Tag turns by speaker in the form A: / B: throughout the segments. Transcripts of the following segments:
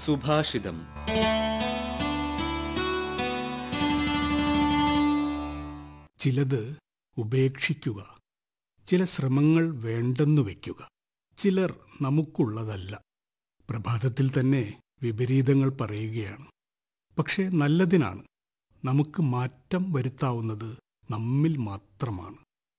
A: സുഭാഷിതം
B: ചിലത് ഉപേക്ഷിക്കുക ചില ശ്രമങ്ങൾ വേണ്ടെന്നു വയ്ക്കുക ചിലർ നമുക്കുള്ളതല്ല പ്രഭാതത്തിൽ തന്നെ വിപരീതങ്ങൾ പറയുകയാണ് പക്ഷേ നല്ലതിനാണ് നമുക്ക് മാറ്റം വരുത്താവുന്നത് നമ്മിൽ മാത്രമാണ്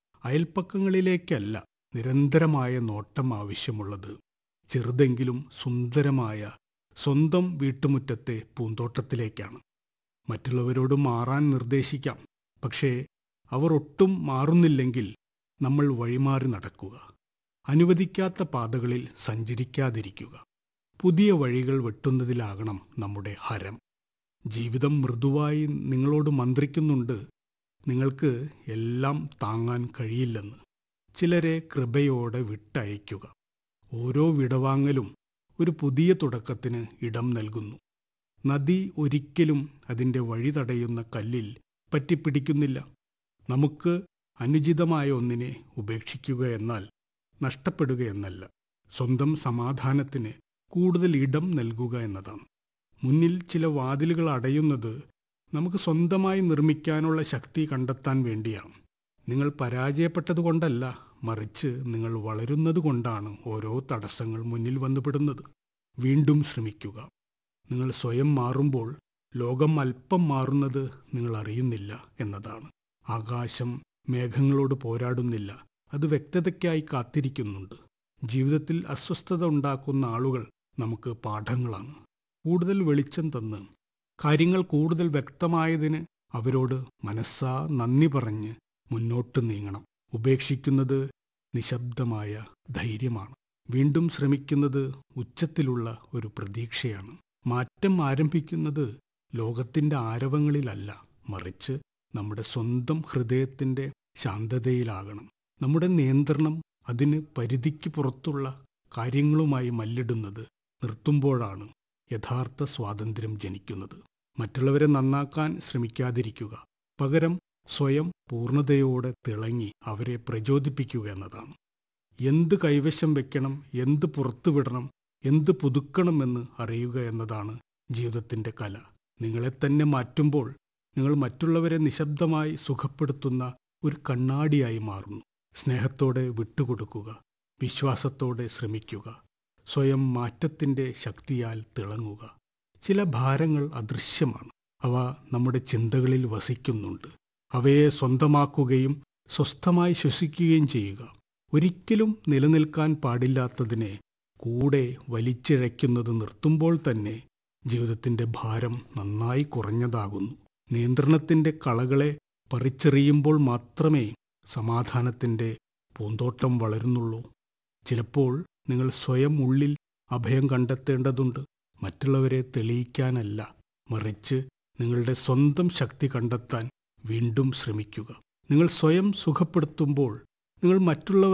B: അയൽപ്പക്കങ്ങളിലേക്കല്ല നിരന്തരമായ നോട്ടം ആവശ്യമുള്ളത് ചെറുതെങ്കിലും സുന്ദരമായ സ്വന്തം വീട്ടുമുറ്റത്തെ പൂന്തോട്ടത്തിലേക്കാണ് മറ്റുള്ളവരോട് മാറാൻ നിർദ്ദേശിക്കാം പക്ഷേ അവർ ഒട്ടും മാറുന്നില്ലെങ്കിൽ നമ്മൾ വഴിമാറി നടക്കുക അനുവദിക്കാത്ത പാതകളിൽ സഞ്ചരിക്കാതിരിക്കുക പുതിയ വഴികൾ വെട്ടുന്നതിലാകണം നമ്മുടെ ഹരം ജീവിതം മൃദുവായി നിങ്ങളോട് മന്ത്രിക്കുന്നുണ്ട് നിങ്ങൾക്ക് എല്ലാം താങ്ങാൻ കഴിയില്ലെന്ന് ചിലരെ കൃപയോടെ വിട്ടയയ്ക്കുക ഓരോ വിടവാങ്ങലും ഒരു പുതിയ തുടക്കത്തിന് ഇടം നൽകുന്നു നദി ഒരിക്കലും അതിൻ്റെ വഴി തടയുന്ന കല്ലിൽ പറ്റിപ്പിടിക്കുന്നില്ല നമുക്ക് അനുചിതമായ ഒന്നിനെ ഉപേക്ഷിക്കുക എന്നാൽ നഷ്ടപ്പെടുക എന്നല്ല സ്വന്തം സമാധാനത്തിന് കൂടുതൽ ഇടം നൽകുക എന്നതാണ് മുന്നിൽ ചില വാതിലുകൾ അടയുന്നത് നമുക്ക് സ്വന്തമായി നിർമ്മിക്കാനുള്ള ശക്തി കണ്ടെത്താൻ വേണ്ടിയാണ് നിങ്ങൾ പരാജയപ്പെട്ടതുകൊണ്ടല്ല മറിച്ച് നിങ്ങൾ വളരുന്നതുകൊണ്ടാണ് ഓരോ തടസ്സങ്ങൾ മുന്നിൽ വന്നുപെടുന്നത് വീണ്ടും ശ്രമിക്കുക നിങ്ങൾ സ്വയം മാറുമ്പോൾ ലോകം അല്പം മാറുന്നത് നിങ്ങൾ അറിയുന്നില്ല എന്നതാണ് ആകാശം മേഘങ്ങളോട് പോരാടുന്നില്ല അത് വ്യക്തതയ്ക്കായി കാത്തിരിക്കുന്നുണ്ട് ജീവിതത്തിൽ അസ്വസ്ഥത ഉണ്ടാക്കുന്ന ആളുകൾ നമുക്ക് പാഠങ്ങളാണ് കൂടുതൽ വെളിച്ചം തന്ന് കാര്യങ്ങൾ കൂടുതൽ വ്യക്തമായതിന് അവരോട് മനസ്സാ നന്ദി പറഞ്ഞ് മുന്നോട്ട് നീങ്ങണം ഉപേക്ഷിക്കുന്നത് നിശബ്ദമായ ധൈര്യമാണ് വീണ്ടും ശ്രമിക്കുന്നത് ഉച്ചത്തിലുള്ള ഒരു പ്രതീക്ഷയാണ് മാറ്റം ആരംഭിക്കുന്നത് ലോകത്തിന്റെ ആരവങ്ങളിലല്ല മറിച്ച് നമ്മുടെ സ്വന്തം ഹൃദയത്തിന്റെ ശാന്തതയിലാകണം നമ്മുടെ നിയന്ത്രണം അതിന് പരിധിക്ക് പുറത്തുള്ള കാര്യങ്ങളുമായി മല്ലിടുന്നത് നിർത്തുമ്പോഴാണ് യഥാർത്ഥ സ്വാതന്ത്ര്യം ജനിക്കുന്നത് മറ്റുള്ളവരെ നന്നാക്കാൻ ശ്രമിക്കാതിരിക്കുക പകരം സ്വയം പൂർണ്ണതയോടെ തിളങ്ങി അവരെ പ്രചോദിപ്പിക്കുക എന്നതാണ് എന്ത് കൈവശം വെക്കണം എന്ത് പുറത്തുവിടണം എന്ത് പുതുക്കണമെന്ന് അറിയുക എന്നതാണ് ജീവിതത്തിന്റെ കല നിങ്ങളെ തന്നെ മാറ്റുമ്പോൾ നിങ്ങൾ മറ്റുള്ളവരെ നിശബ്ദമായി സുഖപ്പെടുത്തുന്ന ഒരു കണ്ണാടിയായി മാറുന്നു സ്നേഹത്തോടെ വിട്ടുകൊടുക്കുക വിശ്വാസത്തോടെ ശ്രമിക്കുക സ്വയം മാറ്റത്തിന്റെ ശക്തിയാൽ തിളങ്ങുക ചില ഭാരങ്ങൾ അദൃശ്യമാണ് അവ നമ്മുടെ ചിന്തകളിൽ വസിക്കുന്നുണ്ട് അവയെ സ്വന്തമാക്കുകയും സ്വസ്ഥമായി ശ്വസിക്കുകയും ചെയ്യുക ഒരിക്കലും നിലനിൽക്കാൻ പാടില്ലാത്തതിനെ കൂടെ വലിച്ചിഴയ്ക്കുന്നത് നിർത്തുമ്പോൾ തന്നെ ജീവിതത്തിന്റെ ഭാരം നന്നായി കുറഞ്ഞതാകുന്നു നിയന്ത്രണത്തിന്റെ കളകളെ പറിച്ചെറിയുമ്പോൾ മാത്രമേ സമാധാനത്തിന്റെ പൂന്തോട്ടം വളരുന്നുള്ളൂ ചിലപ്പോൾ നിങ്ങൾ സ്വയം ഉള്ളിൽ അഭയം കണ്ടെത്തേണ്ടതുണ്ട് മറ്റുള്ളവരെ തെളിയിക്കാനല്ല മറിച്ച് നിങ്ങളുടെ സ്വന്തം ശക്തി കണ്ടെത്താൻ വീണ്ടും ശ്രമിക്കുക നിങ്ങൾ സ്വയം സുഖപ്പെടുത്തുമ്പോൾ നിങ്ങൾ മറ്റുള്ളവർ